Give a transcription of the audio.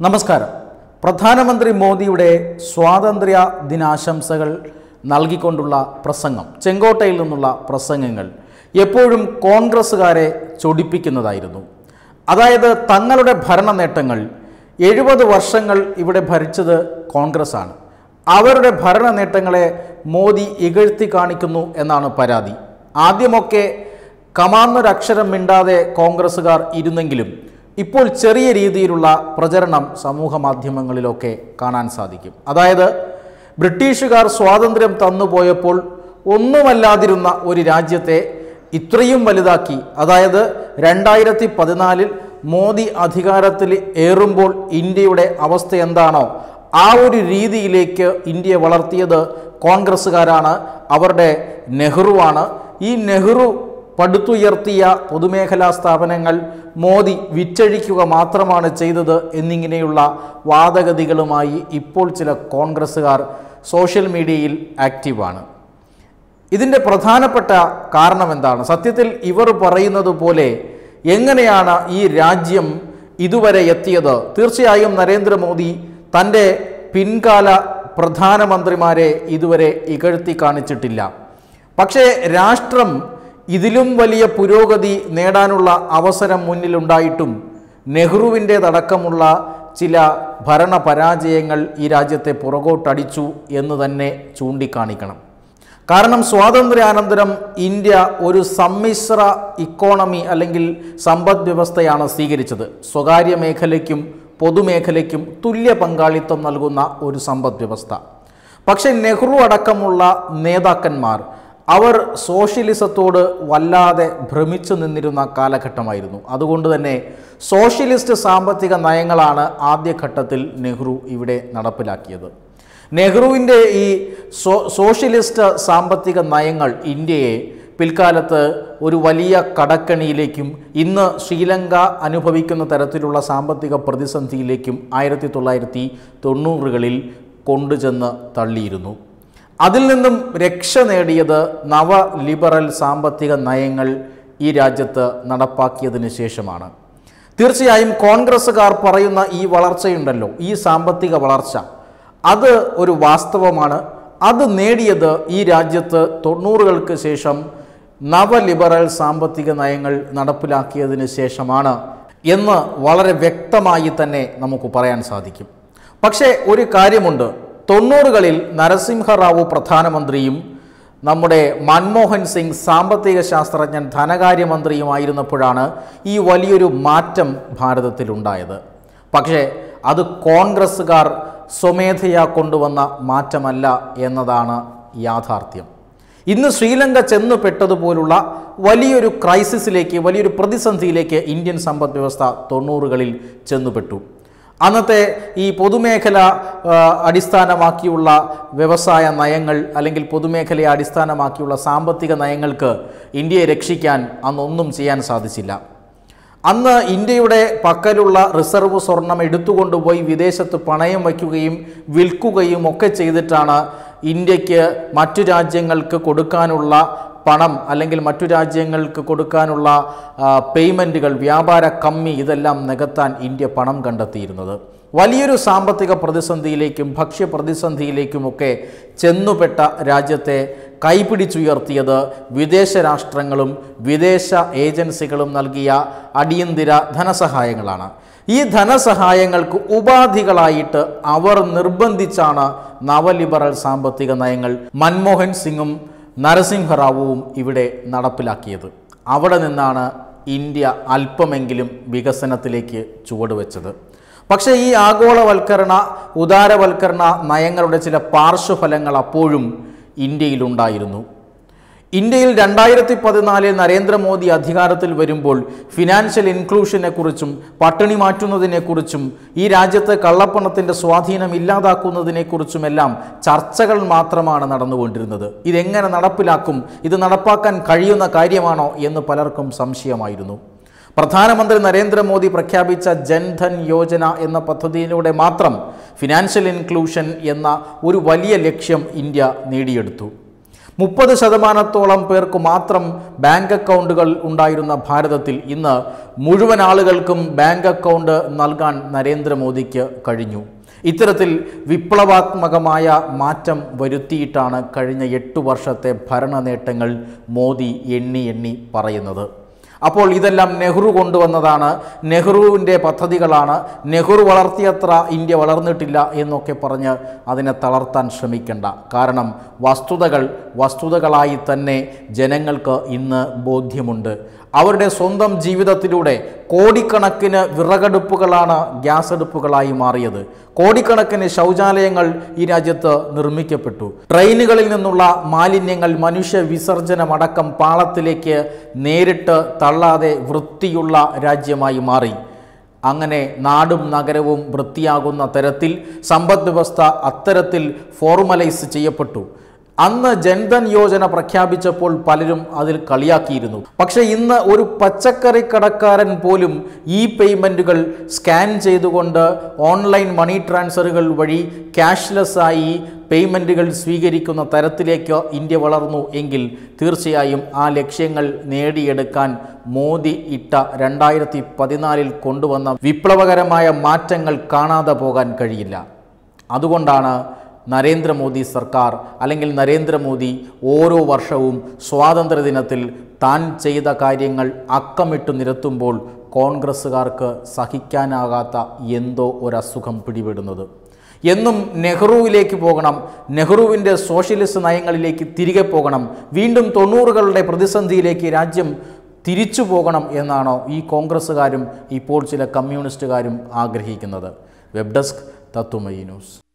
നമസ്കാരം പ്രധാനമന്ത്രി മോദിയുടെ സ്വാതന്ത്ര്യ ദിനാശംസകൾ നൽകിക്കൊണ്ടുള്ള പ്രസംഗം ചെങ്കോട്ടയിൽ നിന്നുള്ള പ്രസംഗങ്ങൾ എപ്പോഴും കോൺഗ്രസ്സുകാരെ ചൊടിപ്പിക്കുന്നതായിരുന്നു അതായത് തങ്ങളുടെ ഭരണ നേട്ടങ്ങൾ എഴുപത് വർഷങ്ങൾ ഇവിടെ ഭരിച്ചത് കോൺഗ്രസ്സാണ് അവരുടെ ഭരണ നേട്ടങ്ങളെ മോദി ഇകഴ്ത്തി കാണിക്കുന്നു എന്നാണ് പരാതി ആദ്യമൊക്കെ കമാന്നൊരക്ഷരം മിണ്ടാതെ കോൺഗ്രസ്സുകാർ ഇരുന്നെങ്കിലും ഇപ്പോൾ ചെറിയ രീതിയിലുള്ള പ്രചരണം സമൂഹ മാധ്യമങ്ങളിലൊക്കെ കാണാൻ സാധിക്കും അതായത് ബ്രിട്ടീഷുകാർ സ്വാതന്ത്ര്യം തന്നുപോയപ്പോൾ ഒന്നുമല്ലാതിരുന്ന ഒരു രാജ്യത്തെ ഇത്രയും വലുതാക്കി അതായത് രണ്ടായിരത്തി പതിനാലിൽ മോദി അധികാരത്തിൽ ഏറുമ്പോൾ ഇന്ത്യയുടെ അവസ്ഥ എന്താണോ ആ ഒരു രീതിയിലേക്ക് ഇന്ത്യയെ വളർത്തിയത് കോൺഗ്രസ്സുകാരാണ് അവരുടെ നെഹ്റുവാണ് ഈ നെഹ്റു പടുത്തുയർത്തിയ പൊതുമേഖലാ സ്ഥാപനങ്ങൾ മോദി വിറ്റഴിക്കുക മാത്രമാണ് ചെയ്തത് എന്നിങ്ങനെയുള്ള വാദഗതികളുമായി ഇപ്പോൾ ചില കോൺഗ്രസ്സുകാർ സോഷ്യൽ മീഡിയയിൽ ആക്റ്റീവാണ് ഇതിൻ്റെ പ്രധാനപ്പെട്ട കാരണം എന്താണ് സത്യത്തിൽ ഇവർ പറയുന്നത് പോലെ എങ്ങനെയാണ് ഈ രാജ്യം ഇതുവരെ എത്തിയത് തീർച്ചയായും നരേന്ദ്രമോദി തൻ്റെ പിൻകാല പ്രധാനമന്ത്രിമാരെ ഇതുവരെ ഇകഴ്ത്തി കാണിച്ചിട്ടില്ല പക്ഷേ രാഷ്ട്രം ഇതിലും വലിയ പുരോഗതി നേടാനുള്ള അവസരം മുന്നിലുണ്ടായിട്ടും നെഹ്റുവിൻ്റേതടക്കമുള്ള ചില ഭരണ പരാജയങ്ങൾ ഈ രാജ്യത്തെ പുറകോട്ടടിച്ചു എന്ന് തന്നെ ചൂണ്ടിക്കാണിക്കണം കാരണം സ്വാതന്ത്ര്യാനന്തരം ഇന്ത്യ ഒരു സമ്മിശ്ര ഇക്കോണമി അല്ലെങ്കിൽ സമ്പദ് വ്യവസ്ഥയാണ് സ്വീകരിച്ചത് സ്വകാര്യ മേഖലയ്ക്കും പൊതുമേഖലയ്ക്കും തുല്യ പങ്കാളിത്തം നൽകുന്ന ഒരു സമ്പദ് വ്യവസ്ഥ പക്ഷേ നെഹ്റു അടക്കമുള്ള നേതാക്കന്മാർ അവർ സോഷ്യലിസത്തോട് വല്ലാതെ ഭ്രമിച്ചു നിന്നിരുന്ന കാലഘട്ടമായിരുന്നു അതുകൊണ്ട് തന്നെ സോഷ്യലിസ്റ്റ് സാമ്പത്തിക നയങ്ങളാണ് ആദ്യഘട്ടത്തിൽ നെഹ്റു ഇവിടെ നടപ്പിലാക്കിയത് നെഹ്റുവിൻ്റെ ഈ സോ സോഷ്യലിസ്റ്റ് സാമ്പത്തിക നയങ്ങൾ ഇന്ത്യയെ പിൽക്കാലത്ത് ഒരു വലിയ കടക്കണിയിലേക്കും ഇന്ന് ശ്രീലങ്ക അനുഭവിക്കുന്ന തരത്തിലുള്ള സാമ്പത്തിക പ്രതിസന്ധിയിലേക്കും ആയിരത്തി തൊള്ളായിരത്തി തൊണ്ണൂറുകളിൽ കൊണ്ടുചെന്ന് തള്ളിയിരുന്നു അതിൽ നിന്നും രക്ഷ നേടിയത് നവ ലിബറൽ സാമ്പത്തിക നയങ്ങൾ ഈ രാജ്യത്ത് നടപ്പാക്കിയതിന് ശേഷമാണ് തീർച്ചയായും കോൺഗ്രസ്സുകാർ പറയുന്ന ഈ വളർച്ചയുണ്ടല്ലോ ഈ സാമ്പത്തിക വളർച്ച അത് ഒരു വാസ്തവമാണ് അത് നേടിയത് ഈ രാജ്യത്ത് തൊണ്ണൂറുകൾക്ക് ശേഷം നവലിബറൽ സാമ്പത്തിക നയങ്ങൾ നടപ്പിലാക്കിയതിന് ശേഷമാണ് എന്ന് വളരെ വ്യക്തമായി തന്നെ നമുക്ക് പറയാൻ സാധിക്കും പക്ഷേ ഒരു കാര്യമുണ്ട് തൊണ്ണൂറുകളിൽ നരസിംഹറാവു പ്രധാനമന്ത്രിയും നമ്മുടെ മൻമോഹൻ സിംഗ് സാമ്പത്തിക ശാസ്ത്രജ്ഞൻ ധനകാര്യമന്ത്രിയുമായിരുന്നപ്പോഴാണ് ഈ വലിയൊരു മാറ്റം ഭാരതത്തിലുണ്ടായത് പക്ഷേ അത് കോൺഗ്രസ്സുകാർ സ്വമേധയാ കൊണ്ടുവന്ന മാറ്റമല്ല എന്നതാണ് യാഥാർത്ഥ്യം ഇന്ന് ശ്രീലങ്ക ചെന്നുപെട്ടതുപോലുള്ള വലിയൊരു ക്രൈസിസിലേക്ക് വലിയൊരു പ്രതിസന്ധിയിലേക്ക് ഇന്ത്യൻ സമ്പദ് വ്യവസ്ഥ തൊണ്ണൂറുകളിൽ ചെന്നുപെട്ടു അന്നത്തെ ഈ പൊതുമേഖല ആ, അടിസ്ഥാനമാക്കിയുള്ള വ്യവസായ നയങ്ങൾ അല്ലെങ്കിൽ പൊതുമേഖലയെ അടിസ്ഥാനമാക്കിയുള്ള സാമ്പത്തിക നയങ്ങൾക്ക് ഇന്ത്യയെ രക്ഷിക്കാൻ അന്നൊന്നും ചെയ്യാൻ സാധിച്ചില്ല അന്ന് ഇന്ത്യയുടെ പക്കലുള്ള റിസർവ് സ്വർണം എടുത്തുകൊണ്ടുപോയി വിദേശത്ത് പണയം വയ്ക്കുകയും വിൽക്കുകയും ഒക്കെ ചെയ്തിട്ടാണ് ഇന്ത്യക്ക് മറ്റു രാജ്യങ്ങൾക്ക് കൊടുക്കാനുള്ള പണം അല്ലെങ്കിൽ മറ്റു രാജ്യങ്ങൾക്ക് കൊടുക്കാനുള്ള പേയ്മെൻറ്റുകൾ വ്യാപാര കമ്മി ഇതെല്ലാം നികത്താൻ ഇന്ത്യ പണം കണ്ടെത്തിയിരുന്നത് വലിയൊരു സാമ്പത്തിക പ്രതിസന്ധിയിലേക്കും ഭക്ഷ്യ പ്രതിസന്ധിയിലേക്കുമൊക്കെ ചെന്നുപെട്ട രാജ്യത്തെ കൈപിടിച്ചുയർത്തിയത് വിദേശ രാഷ്ട്രങ്ങളും വിദേശ ഏജൻസികളും നൽകിയ അടിയന്തര ധനസഹായങ്ങളാണ് ഈ ധനസഹായങ്ങൾക്ക് ഉപാധികളായിട്ട് അവർ നിർബന്ധിച്ചാണ് നവലിബറൽ സാമ്പത്തിക നയങ്ങൾ മൻമോഹൻ സിംഗും നരസിംഹറാവുവും ഇവിടെ നടപ്പിലാക്കിയത് അവിടെ നിന്നാണ് ഇന്ത്യ അല്പമെങ്കിലും വികസനത്തിലേക്ക് ചുവടുവെച്ചത് പക്ഷേ ഈ ആഗോളവൽക്കരണ ഉദാരവൽക്കരണ നയങ്ങളുടെ ചില പാർശ്വഫലങ്ങൾ അപ്പോഴും ഇന്ത്യയിലുണ്ടായിരുന്നു ഇന്ത്യയിൽ രണ്ടായിരത്തി പതിനാലിൽ നരേന്ദ്രമോദി അധികാരത്തിൽ വരുമ്പോൾ ഫിനാൻഷ്യൽ ഇൻക്ലൂഷനെക്കുറിച്ചും പട്ടിണി മാറ്റുന്നതിനെക്കുറിച്ചും ഈ രാജ്യത്ത് കള്ളപ്പണത്തിൻ്റെ സ്വാധീനം ഇല്ലാതാക്കുന്നതിനെക്കുറിച്ചുമെല്ലാം ചർച്ചകൾ മാത്രമാണ് നടന്നുകൊണ്ടിരുന്നത് ഇതെങ്ങനെ നടപ്പിലാക്കും ഇത് നടപ്പാക്കാൻ കഴിയുന്ന കാര്യമാണോ എന്ന് പലർക്കും സംശയമായിരുന്നു പ്രധാനമന്ത്രി നരേന്ദ്രമോദി പ്രഖ്യാപിച്ച ജൻധൻ യോജന എന്ന പദ്ധതിയിലൂടെ മാത്രം ഫിനാൻഷ്യൽ ഇൻക്ലൂഷൻ എന്ന ഒരു വലിയ ലക്ഷ്യം ഇന്ത്യ നേടിയെടുത്തു മുപ്പത് ശതമാനത്തോളം പേർക്ക് മാത്രം ബാങ്ക് അക്കൗണ്ടുകൾ ഉണ്ടായിരുന്ന ഭാരതത്തിൽ ഇന്ന് മുഴുവൻ ആളുകൾക്കും ബാങ്ക് അക്കൗണ്ട് നൽകാൻ നരേന്ദ്രമോദിക്ക് കഴിഞ്ഞു ഇത്തരത്തിൽ വിപ്ലവാത്മകമായ മാറ്റം വരുത്തിയിട്ടാണ് കഴിഞ്ഞ എട്ടു വർഷത്തെ ഭരണ നേട്ടങ്ങൾ മോദി എണ്ണി എണ്ണി പറയുന്നത് അപ്പോൾ ഇതെല്ലാം നെഹ്റു കൊണ്ടുവന്നതാണ് നെഹ്റുവിൻ്റെ പദ്ധതികളാണ് നെഹ്റു വളർത്തിയത്ര ഇന്ത്യ വളർന്നിട്ടില്ല എന്നൊക്കെ പറഞ്ഞ് അതിനെ തളർത്താൻ ശ്രമിക്കേണ്ട കാരണം വസ്തുതകൾ വസ്തുതകളായി തന്നെ ജനങ്ങൾക്ക് ഇന്ന് ബോധ്യമുണ്ട് അവരുടെ സ്വന്തം ജീവിതത്തിലൂടെ കോടിക്കണക്കിന് വിറകടുപ്പുകളാണ് ഗ്യാസ് അടുപ്പുകളായി മാറിയത് കോടിക്കണക്കിന് ശൗചാലയങ്ങൾ ഈ രാജ്യത്ത് നിർമ്മിക്കപ്പെട്ടു ട്രെയിനുകളിൽ നിന്നുള്ള മാലിന്യങ്ങൾ മനുഷ്യ വിസർജനമടക്കം പാളത്തിലേക്ക് നേരിട്ട് തള്ളാതെ വൃത്തിയുള്ള രാജ്യമായി മാറി അങ്ങനെ നാടും നഗരവും വൃത്തിയാകുന്ന തരത്തിൽ സമ്പദ് വ്യവസ്ഥ അത്തരത്തിൽ ഫോർമലൈസ് ചെയ്യപ്പെട്ടു അന്ന് ജൻധൻ യോജന പ്രഖ്യാപിച്ചപ്പോൾ പലരും അതിൽ കളിയാക്കിയിരുന്നു പക്ഷേ ഇന്ന് ഒരു പച്ചക്കറി കടക്കാരൻ പോലും ഈ പേയ്മെൻറ്റുകൾ സ്കാൻ ചെയ്തുകൊണ്ട് ഓൺലൈൻ മണി ട്രാൻസ്ഫറുകൾ വഴി ക്യാഷ്ലെസ് ആയി പേയ്മെൻറ്റുകൾ സ്വീകരിക്കുന്ന തരത്തിലേക്ക് ഇന്ത്യ വളർന്നു എങ്കിൽ തീർച്ചയായും ആ ലക്ഷ്യങ്ങൾ നേടിയെടുക്കാൻ മോദി ഇട്ട രണ്ടായിരത്തി പതിനാലിൽ കൊണ്ടുവന്ന വിപ്ലവകരമായ മാറ്റങ്ങൾ കാണാതെ പോകാൻ കഴിയില്ല അതുകൊണ്ടാണ് നരേന്ദ്രമോദി സർക്കാർ അല്ലെങ്കിൽ നരേന്ദ്രമോദി ഓരോ വർഷവും സ്വാതന്ത്ര്യദിനത്തിൽ താൻ ചെയ്ത കാര്യങ്ങൾ അക്കമിട്ട് നിരത്തുമ്പോൾ കോൺഗ്രസ്സുകാർക്ക് സഹിക്കാനാകാത്ത എന്തോ ഒരസുഖം പിടിപെടുന്നത് എന്നും നെഹ്റുവിലേക്ക് പോകണം നെഹ്റുവിൻ്റെ സോഷ്യലിസ്റ്റ് നയങ്ങളിലേക്ക് തിരികെ പോകണം വീണ്ടും തൊണ്ണൂറുകളുടെ പ്രതിസന്ധിയിലേക്ക് രാജ്യം തിരിച്ചു പോകണം എന്നാണോ ഈ കോൺഗ്രസ്സുകാരും ഇപ്പോൾ ചില കമ്മ്യൂണിസ്റ്റുകാരും ആഗ്രഹിക്കുന്നത് വെബ് ഡെസ്ക് തത്വമയി ന്യൂസ്